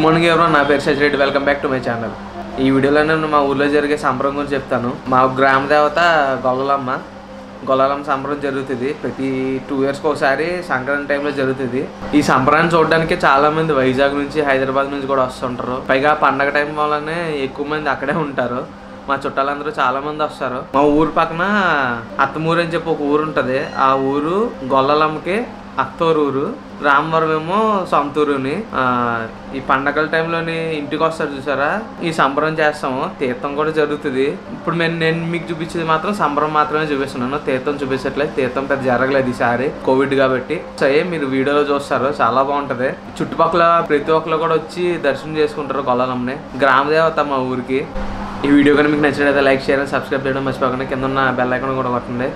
morning ఎవరో నా పేరు Sachi Reddy welcome back to my channel ఈ వీడియోలో నేను మా ఊర్లో జరిగే సంబరం గురించి చెప్తాను మా గ్రామ దేవత గొల్లలమ్మ గొల్లలమ్మ సంబరం జరుగుతుంది ప్రతి టూ ఇయర్స్కి ఒకసారి సంక్రాంతి టైంలో జరుగుతుంది ఈ సంబరాన్ని చూడడానికి చాలా మంది వైజాగ్ నుంచి హైదరాబాద్ నుంచి కూడా వస్తుంటారు పైగా పండగ టైం వల్లనే ఎక్కువ మంది అక్కడే ఉంటారు మా చుట్టాలందరూ చాలా మంది వస్తారు మా ఊరు పక్కన అత్తమూరు అని చెప్పి ఒక ఊరు ఉంటుంది ఆ ఊరు గొల్లలమ్మకి అత్తూరు ఊరు రామవరం ఏమో సొంతూరుని ఆ, ఈ పండగల టైంలోని ఇంటికి వస్తారు చూసారా ఈ సంబరం చేస్తాము తీర్థం కూడా జరుగుతుంది ఇప్పుడు నేను నేను మీకు చూపించేది మాత్రం సంబరం మాత్రమే చూపిస్తున్నాను తీర్థం చూపించట్లేదు తీర్థం పెద్ద జరగలేదు ఈసారి కోవిడ్ కాబట్టి సో ఏ మీరు వీడియోలో చూస్తారు చాలా బాగుంటది చుట్టుపక్కల ప్రతి ఒక్కరు కూడా వచ్చి దర్శనం చేసుకుంటారు గొల్లలమ్మని గ్రామ దేవత మా ఊరికి ఈ వీడియో కానీ మీకు నచ్చినట్లయితే లైక్ షేర్ అండ్ సబ్స్క్రైబ్ చేయడం మర్చిపోకుండా కింద ఉన్న బెల్ ఐకాన్ కూడా కొట్టండి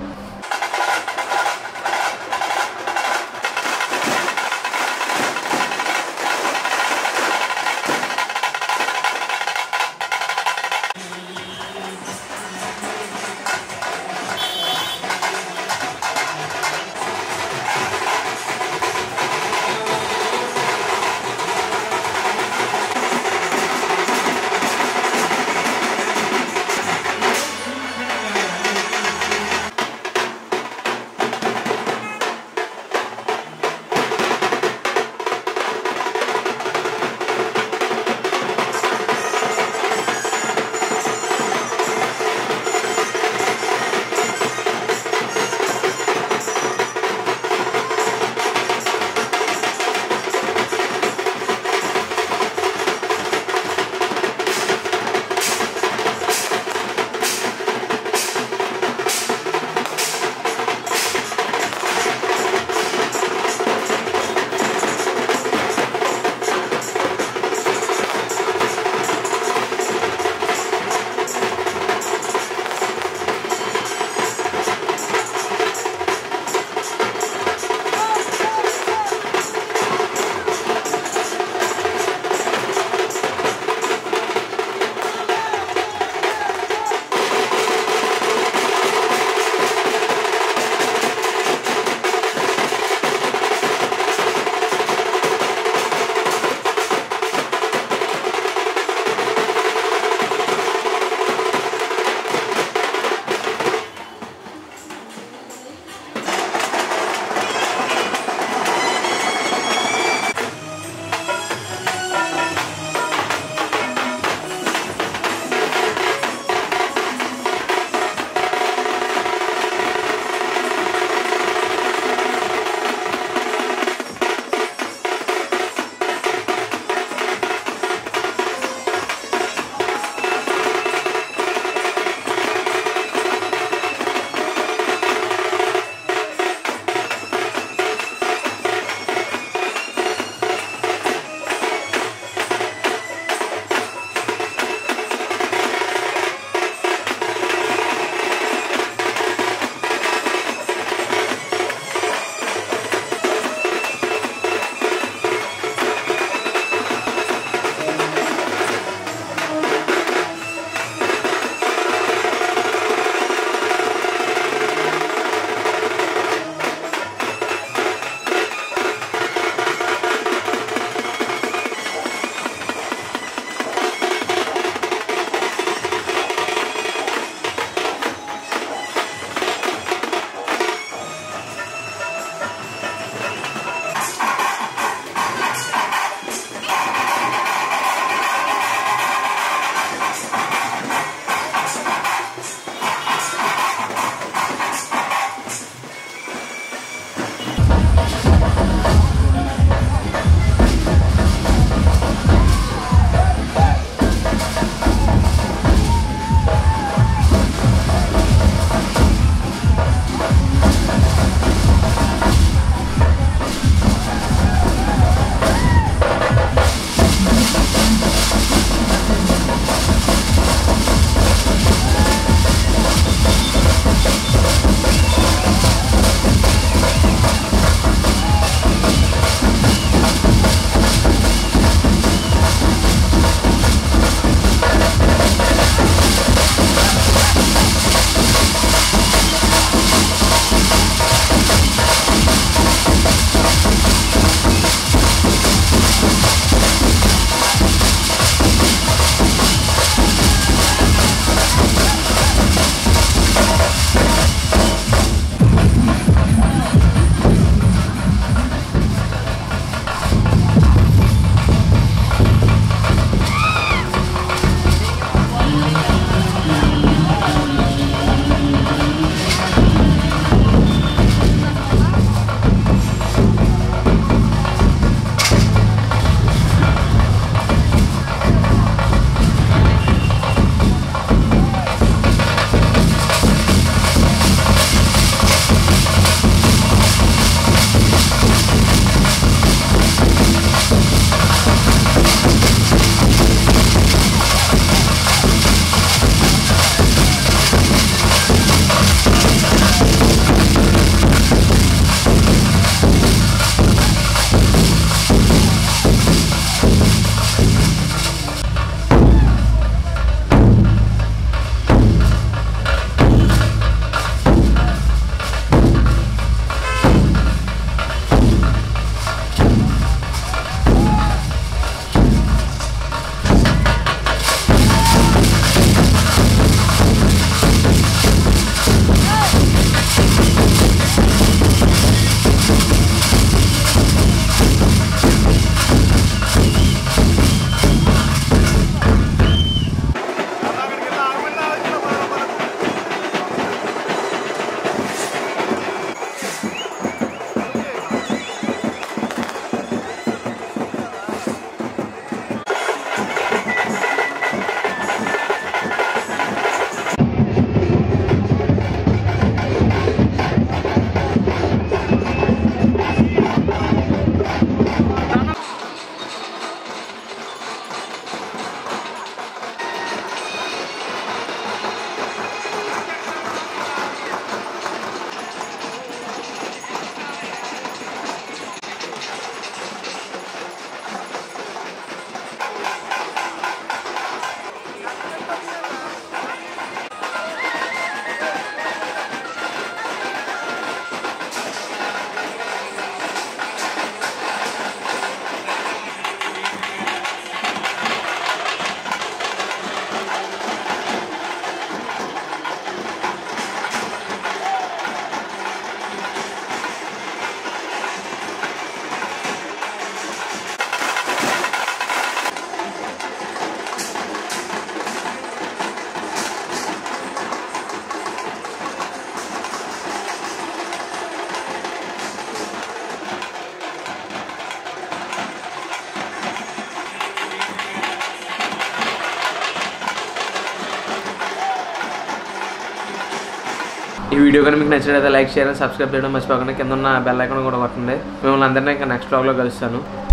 ఈ వీడియో కానీ మీకు నచ్చినట్లయితే లైక్ షేర్ సబ్స్క్రైబ్ చేయడం మర్చిపోకుండా కింద ఉన్న బెల్ ఐకాన్ కూడా కొట్టండి మిమ్మల్ని అందరినీ ఇంకా నెక్స్ట్ బ్లాగ్లో కలుస్తాను